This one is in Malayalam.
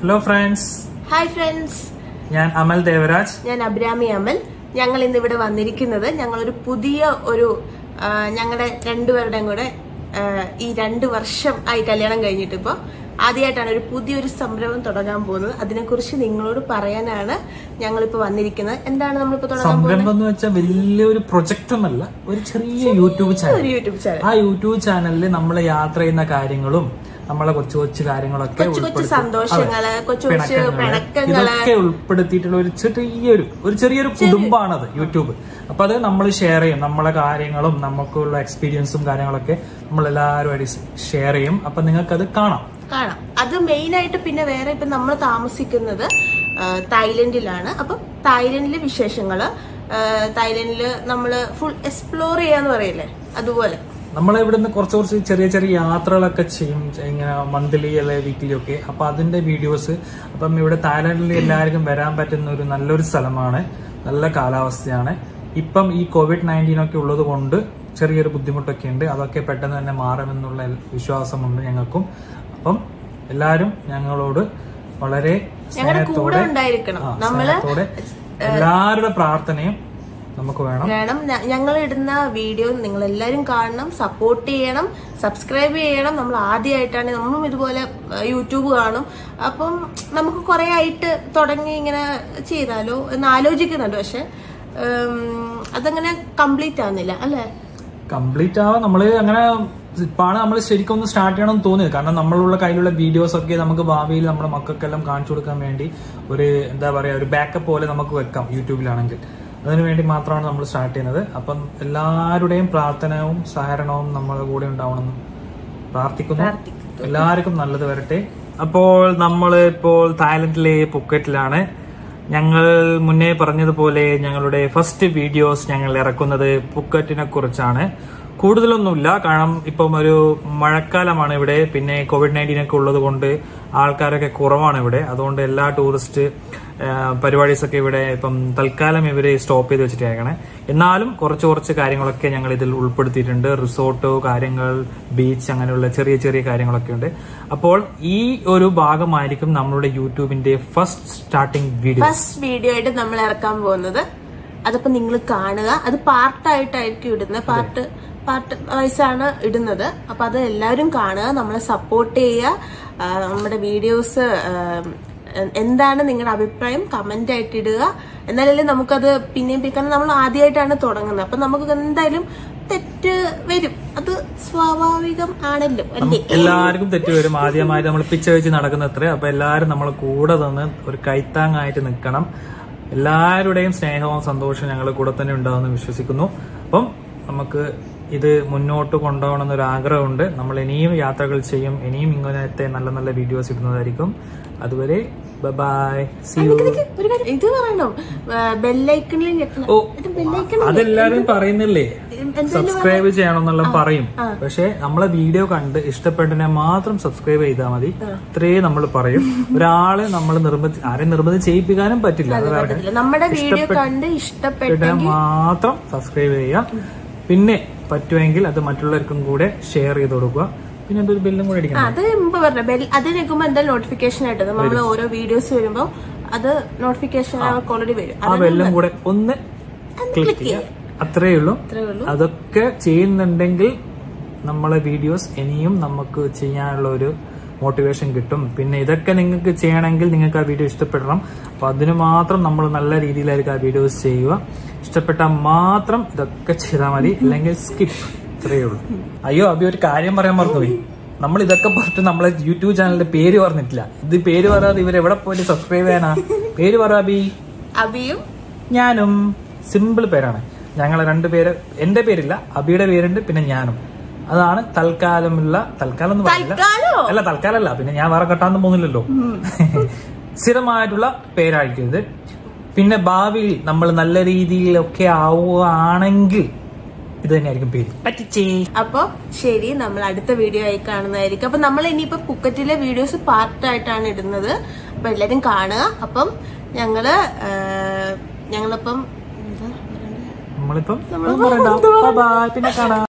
ഹലോ ഫ്രണ്ട്സ് ഹായ് ഫ്രണ്ട്സ് ഞാൻ അമൽ ദേവരാജ് ഞാൻ അബ്രാമി അമൽ ഞങ്ങൾ ഇന്ന് ഇവിടെ വന്നിരിക്കുന്നത് ഞങ്ങളൊരു പുതിയ ഒരു ആ, ഞങ്ങളുടെ രണ്ടുപേരുടെയും കൂടെ ആ, ഈ രണ്ട് വർഷം ആയി കല്യാണം കഴിഞ്ഞിട്ട് ഇപ്പോൾ ആദ്യമായിട്ടാണ് ഒരു പുതിയൊരു സംരംഭം തുടങ്ങാൻ പോകുന്നത് അതിനെക്കുറിച്ച് നിങ്ങളോട് പറയാനാണ് ഞങ്ങളിപ്പോൾ വന്നിരിക്കുന്നത് എന്താണ് നമ്മളിപ്പോൾ തുടങ്ങാൻ പോകുന്നത് സംരംഭം എന്ന് വെച്ചാൽ വലിയൊരു പ്രൊജക്റ്റ് ഒന്നല്ല ഒരു ചെറിയ യൂട്യൂബ് ചാനൽ ഒരു യൂട്യൂബ് ചാനൽ ആ യൂട്യൂബ് ചാനലിൽ നമ്മൾ യാത്ര ചെയ്യുന്ന കാര്യങ്ങളും നമ്മളെ കൊച്ചു കൊച്ചു കാര്യങ്ങളൊക്കെ കൊച്ചു കൊച്ചു ഉൾപ്പെടുത്തി- സന്തോഷങ്ങള് അതെ. കൊച്ചു കൊച്ചു പിണക്കങ്ങള്, പിണക്കങ്ങള് ഇതൊക്കെ ഉൾപ്പെടുത്തിയിട്ടുള്ള ഒരു ചെറിയൊരു ഒരു ചെറിയൊരു കുടുംബമാണത് യൂട്യൂബ് അപ്പൊ അത് നമ്മൾ ഷെയർ ചെയ്യും നമ്മളെ കാര്യങ്ങളും നമുക്കുള്ള എക്സ്പീരിയൻസും കാര്യങ്ങളൊക്കെ നമ്മൾ എല്ലാവരുമായിട്ട് ഷെയർ ചെയ്യും അപ്പൊ നിങ്ങൾക്കത് കാണാം കാണാം അത് മെയിൻ ആയിട്ട് പിന്നെ വേറെ ഇപ്പൊ നമ്മൾ താമസിക്കുന്നത് ആ, തായ്ലൻഡിലാണ് അപ്പം തായ്ലൻഡിലെ വിശേഷങ്ങള് ആ, തായ്ലൻഡില് നമ്മള് ഫുൾ എക്സ്പ്ലോർ ചെയ്യാന്ന് പറയില്ലേ അതുപോലെ നമ്മൾ ഇവിടുന്ന് കുറച്ച് കുറച്ച് ചെറിയ ചെറിയ യാത്രകളൊക്കെ ചെയ്യും ഇങ്ങനെ മന്ത്ലി അല്ലെ വീക്ക്ലി ഒക്കെ അപ്പൊ അതിന്റെ വീഡിയോസ് അപ്പം ഇവിടെ തായ്ലാന്റിൽ എല്ലാവർക്കും വരാൻ പറ്റുന്ന ഒരു നല്ലൊരു സ്ഥലമാണ് നല്ല കാലാവസ്ഥയാണ് ഇപ്പം ഈ കോവിഡ് നയൻറ്റീൻ ഒക്കെ ഉള്ളത് കൊണ്ട് ചെറിയൊരു ബുദ്ധിമുട്ടൊക്കെ ഉണ്ട് അതൊക്കെ പെട്ടെന്ന് തന്നെ മാറുമെന്നുള്ള വിശ്വാസമുണ്ട് ഞങ്ങൾക്കും അപ്പം എല്ലാവരും ഞങ്ങളോട് വളരെ ഞങ്ങളുടെ കൂടെ സ്നേഹത്തോടെ ഉണ്ടായിരിക്കണം ആ, നമ്മള് സ്നേഹത്തോടെ എല്ലാവരുടെ പ്രാർത്ഥനയും നമുക്ക് വേണം വേണം ഞ- ഞങ്ങൾ ഇടുന്ന വീഡിയോ നിങ്ങൾ എല്ലാവരും കാണണം സപ്പോർട്ട് ചെയ്യണം സബ്സ്ക്രൈബ് ചെയ്യണം നമ്മൾ ആദ്യമായിട്ടാണ് നമ്മളും ഇതുപോലെ ആ, യൂട്യൂബ് കാണും അപ്പം നമുക്ക് കുറെ ആയിട്ട് തുടങ്ങി ഇങ്ങനെ ചെയ്താലോ എന്ന് ആലോചിക്കുന്നുണ്ട് പക്ഷെ ഉം, അതങ്ങനെ കംപ്ലീറ്റ് ആവുന്നില്ല അല്ലേ കംപ്ലീറ്റ് ആവാൻ നമ്മള് അങ്ങനെ ഇപ്പാണ് നമ്മൾ ശരിക്കും ഒന്ന് സ്റ്റാർട്ട് ചെയ്യണം എന്ന് തോന്നിയത് കാരണം നമ്മളുള്ള കയ്യിലുള്ള വീഡിയോസ് ഒക്കെ നമുക്ക് ഭാവിയിൽ നമ്മുടെ മക്കൾക്കെല്ലാം കാണിച്ചു കൊടുക്കാൻ വേണ്ടി ഒരു എന്താ പറയാ ഒരു ബാക്കപ്പ് പോലെ നമുക്ക് വെക്കാം യൂട്യൂബിലാണെങ്കിൽ അതിനു വേണ്ടി മാത്രമാണ് നമ്മൾ സ്റ്റാർട്ട് ചെയ്യുന്നത് അപ്പം എല്ലാവരുടെയും പ്രാർത്ഥനവും സഹകരണവും നമ്മുടെ കൂടെ ഉണ്ടാവണമെന്ന് പ്രാർത്ഥിക്കുന്നു എല്ലാവർക്കും നല്ലത് വരട്ടെ അപ്പോൾ നമ്മൾ ഇപ്പോൾ തായ്ലൻഡിലെ പുക്കറ്റിലാണ് ഞങ്ങൾ മുന്നേ പറഞ്ഞതുപോലെ ഞങ്ങളുടെ ഫസ്റ്റ് വീഡിയോസ് ഞങ്ങൾ ഇറക്കുന്നത് പുക്കറ്റിനെ കുറിച്ചാണ് കൂടുതലൊന്നുമില്ല കാരണം ഇപ്പം ഒരു മഴക്കാലമാണ് ഇവിടെ പിന്നെ കോവിഡ് നയൻറ്റീൻ ഒക്കെ ഉള്ളത് കൊണ്ട് ആൾക്കാരൊക്കെ കുറവാണ് ഇവിടെ അതുകൊണ്ട് എല്ലാ ടൂറിസ്റ്റ് പരിപാടീസ് ഒക്കെ ഇവിടെ ഇപ്പം തൽക്കാലം ഇവര് സ്റ്റോപ്പ് ചെയ്ത് വെച്ചിട്ടേക്കണേ എന്നാലും കുറച്ച് കുറച്ച് കാര്യങ്ങളൊക്കെ ഞങ്ങൾ ഇതിൽ ഉൾപ്പെടുത്തിയിട്ടുണ്ട് റിസോർട്ടോ കാര്യങ്ങൾ ബീച്ച് അങ്ങനെയുള്ള ചെറിയ ചെറിയ കാര്യങ്ങളൊക്കെ ഉണ്ട് അപ്പോൾ ഈ ഒരു ഭാഗമായിരിക്കും നമ്മളുടെ യൂട്യൂബിന്റെ first starting video first video ആയിട്ട് നമ്മൾ ഇറക്കാൻ പോകുന്നത് അതിപ്പോ നിങ്ങൾ കാണുക അത് പാർട്ടായിട്ടായിരിക്കും ഇടുന്നത് പാർട്ട് പാർട്ട് വൈസാണ് ഇടുന്നത് അപ്പൊ അത് എല്ലാവരും കാണുക നമ്മളെ സപ്പോർട്ട് ചെയ്യുക ആ, നമ്മുടെ വീഡിയോസ് എന്താണ് നിങ്ങളുടെ അഭിപ്രായം കമന്റ് ആയിട്ട് ഇടുക എന്നാലല്ലേ നമുക്കത് പിന്നെയും പിന്നെ കാരണം നമ്മൾ ആദ്യമായിട്ടാണ് തുടങ്ങുന്നത് അപ്പൊ നമുക്ക് എന്തായാലും തെറ്റ് വരും അത് സ്വാഭാവികം ആണല്ലോ അല്ലേ എല്ലാവർക്കും തെറ്റ് വരും ആദ്യമായിട്ട് നമ്മൾ പിച്ച വെച്ച് നടക്കുന്ന അത്ര അപ്പൊ എല്ലാവരും നമ്മളെ കൂടെ നിന്ന് ഒരു കൈത്താങ്ങായിട്ട് നിൽക്കണം എല്ലാവരുടെയും സ്നേഹവും സന്തോഷവും ഞങ്ങളുടെ കൂടെ തന്നെ ഉണ്ടാവുമെന്ന് വിശ്വസിക്കുന്നു അപ്പം നമുക്ക് ഇത് മുന്നോട്ട് കൊണ്ടുപോകണം എന്നൊരു ആഗ്രഹമുണ്ട് നമ്മൾ ഇനിയും യാത്രകൾ ചെയ്യും ഇനിയും ഇങ്ങനത്തെ നല്ല നല്ല വീഡിയോസ് ഇടുന്നതായിരിക്കും അതുവരെ ബൈ സി യു ഒരു കാര്യം ഇത് പറയണം ബെല്ലൈക്കണിൽ ഞെക്കണം ഓ ഇത് ബെല്ലൈക്കൺ അതെല്ലാരും പറയുന്നില്ലേ സബ്സ്ക്രൈബ് ചെയ്യണമെന്നെല്ലാം പറയും പക്ഷെ നമ്മളെ വീഡിയോ കണ്ട് ഇഷ്ടപ്പെട്ടതിനെ മാത്രം സബ്സ്ക്രൈബ് ചെയ്താൽ മതി ഇത്രേ നമ്മൾ പറയും ഒരാളെ നമ്മൾ നിർബന്ധി ആരെയും നിർബന്ധം ചെയ്യിപ്പിക്കാനും പറ്റില്ല അത് വേറെ കാര്യം. നമ്മുടെ വീഡിയോ കണ്ട് ഇഷ്ടപ്പെട്ട ഇഷ്ടപ്പെട്ട മാത്രം സബ്സ്ക്രൈബ് ചെയ്യുക പിന്നെ പറ്റുമെങ്കിൽ അത് മറ്റുള്ളവർക്കും കൂടെ ഷെയർ ചെയ്ത് കൊടുക്കുക പിന്നെ എന്തൊരു ബില്ലും കൂടെ ആ, അടിക്കണം അത് മുമ്പ് പറഞ്ഞ ബെൽ അത് നിൽക്കുമ്പോ എന്തായാലും നോട്ടിഫിക്കേഷൻ ആയിട്ട് നമ്മൾ ഓരോ വീഡിയോസ് വരുമ്പോ അത് നോട്ടിഫിക്കേഷൻ അവർക്ക് ഓൾറെഡി വരും ആ ബെല്ലും കൂടെ ഒന്ന് ക്ലിക്ക് ചെയ്യുക അത്രേ ഉള്ളൂ അത്രേ ഉള്ളൂ അതൊക്കെ ചെയ്യുന്നുണ്ടെങ്കിൽ നമ്മളെ വീഡിയോസ് ഇനിയും നമുക്ക് ചെയ്യാനുള്ള ഒരു മോട്ടിവേഷൻ കിട്ടും പിന്നെ ഇതൊക്കെ നിങ്ങൾക്ക് ചെയ്യണമെങ്കിൽ നിങ്ങൾക്ക് ആ വീഡിയോ ഇഷ്ടപ്പെടണം അപ്പൊ അതിന് മാത്രം നമ്മൾ നല്ല രീതിയിലായിരിക്കും ആ വീഡിയോസ് ചെയ്യുക ഇഷ്ടപ്പെട്ടാൽ മാത്രം ഇതൊക്കെ ചെയ്താൽ മതി അല്ലെങ്കിൽ സ്കിപ്പ് ഇത്രയേ ഉള്ളൂ അയ്യോ അഭി ഒരു കാര്യം പറയാൻ മറന്നുപോയി നമ്മൾ ഇതൊക്കെ പറഞ്ഞിട്ട് നമ്മളെ യൂട്യൂബ് ചാനലിന്റെ പേര് പറഞ്ഞിട്ടില്ല ഇത് പേര് പറയാതെ ഇവർ എവിടെ പോയിട്ട് സബ്സ്ക്രൈബ് ചെയ്യാനാ പേര് പറ അഭി അഭിയും ഞാനും സിമ്പിൾ പേരാണ് ഞങ്ങൾ രണ്ടുപേര് എന്റെ പേരില്ല അബിയുടെ പേരുണ്ട് പിന്നെ ഞാനും അതാണ് തൽക്കാലമുള്ള തൽക്കാലം എന്ന് പറയില്ല കാലോ അല്ല തൽക്കാലല്ല പിന്നെ ഞാൻ വേറെ കെട്ടാന്ന് പോകുന്നില്ലല്ലോ സ്ഥിരമായിട്ടുള്ള പേരായിരിക്കും ഇത് പിന്നെ ഭാവിയിൽ നമ്മൾ നല്ല രീതിയിലൊക്കെ ആവുകയാണെങ്കിൽ ഇത് തന്നെയായിരിക്കും പേര് പറ്റിച്ചേ അപ്പൊ ശരി നമ്മൾ അടുത്ത വീഡിയോ ആയി കാണുന്നതായിരിക്കും അപ്പൊ നമ്മൾ ഇനിയിപ്പോ പുക്കറ്റിലെ വീഡിയോസ് പാർട്ടായിട്ടാണ് ഇടുന്നത് അപ്പൊ എല്ലാരും കാണുക അപ്പം ഞങ്ങള് ആ, ഞങ്ങളിപ്പം എന്താ പറയണ്ടേ? നമ്മളിപ്പം ഒന്നും പറയണ്ട. Bye bye. പിന്നെ കാണാം